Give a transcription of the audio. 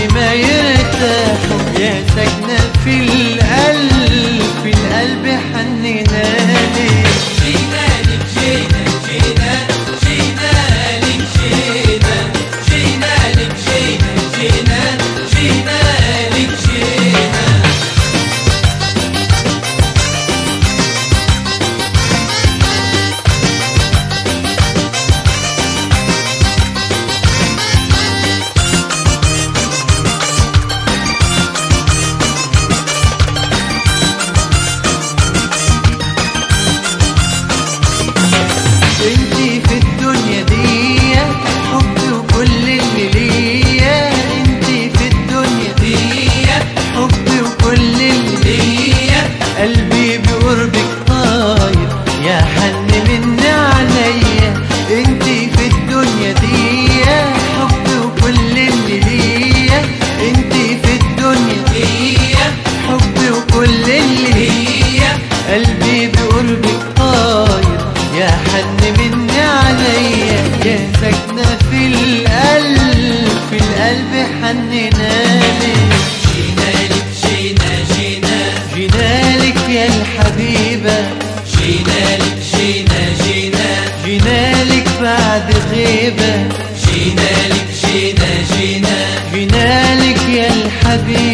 قبل ما يرتاحوا يا ساكنة في القلب في القلب حنينالي جينالك جينا جينا جينالك جينا جينالك جينا جينا جينالك جينا انتي في الدنيا دي حبي وكل اللي ليا انتي في الدنيا دي هي حبي وكل اللي هي قلبي بقربك طاير يا حن من عليا انتي في الدنيا دي حبي وكل اللي ليا انتي في الدنيا هي حبي وكل اللي هي قلبي بقربك طاير يا حن من عليا يا ساكنة في القلب في القلب حننالي جينالك جينا جينا جينالك يا الحبيبة جينالك جينا جينا جينالك بعد غيبة جينالك جينا جينا جينالك يا الحبيبة